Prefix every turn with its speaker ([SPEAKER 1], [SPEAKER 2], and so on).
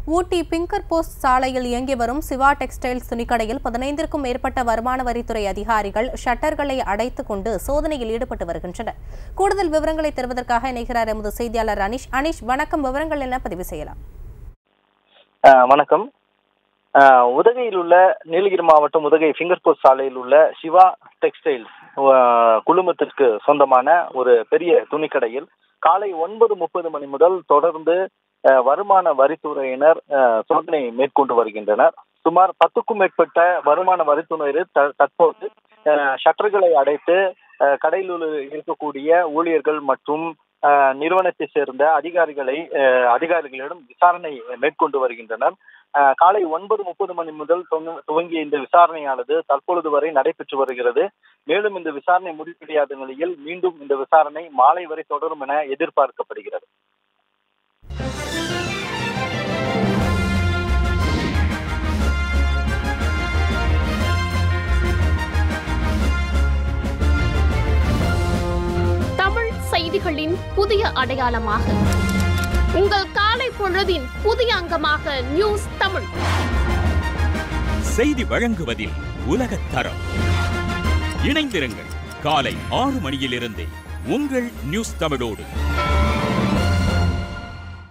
[SPEAKER 1] ஊட்டி finger post சாலையில் இயங்கி வரும் சிவா டெக்ஸ்டைல்ஸ் துணிக்கடையில் பதினைந்திற்கும் மேற்பட்ட வருமான வரித்துறை அதிகாரிகள் ஷட்டர்களை அடைத்துக் கொண்டு சோதனையில் ஈடுபட்டு வருகின்றனர் கூடுதல் விவரங்களை தருவதற்காக இணைகிறார் எமது செய்தியாளர் அனிஷ் அனிஷ் வணக்கம் விவரங்கள் என்ன பதிவு செய்யலாம்
[SPEAKER 2] ஆஹ் வணக்கம் ஆஹ் உதகையில் உள்ள நீலகிரி மாவட்டம் உதகை ஃபிங்கர் போஸ்ட் சாலையில் உள்ள சிவா டெக்ஸ்டைல்ஸ் ஆஹ் குழுமத்திற்கு சொந்தமான ஒரு பெரிய துணிக்கடையில் காலை ஒன்பது முப்பது மணி முதல் தொடர்ந்து ஆஹ் வருமான வரித்துறையினர் ஆஹ் சோதனை மேற்கொண்டு வருகின்றனர் சுமார் பத்துக்கும் மேற்பட்ட வருமான வரித்துறையினர் த- தற்போது ஆஹ் ஷட்டர்களை அடைத்து ஆஹ் கடையில் உள்ள இருக்கக்கூடிய ஊழியர்கள் மற்றும் ஆஹ் நிறுவனத்தை சேர்ந்த அதிகாரிகளை ஆஹ் அதிகாரிகளிடம் விசாரணை மேற்கொண்டு வருகின்றனர் ஆஹ் காலை ஒன்பது முப்பது மணி முதல் துவங்க- துவங்கிய இந்த விசாரணையானது தற்பொழுது வரை நடைபெற்று வருகிறது மேலும் இந்த விசாரணை முடிவடையாத நிலையில் மீண்டும் இந்த விசாரணை மாலை வரை தொடரும் என எதிர்பார்க்கப்படுகிறது
[SPEAKER 3] தமிழ் செய்திகளின் புதிய அடையாளமாக உங்கள் காலை பொழுதின் புதிய அங்கமாக நியூஸ் தமிழ்
[SPEAKER 4] செய்தி வழங்குவதில் உலகத் தரம் இணைந்திருங்கள் காலை ஆறு மணியிலிருந்தே உங்கள் நியூஸ் தமிழோடு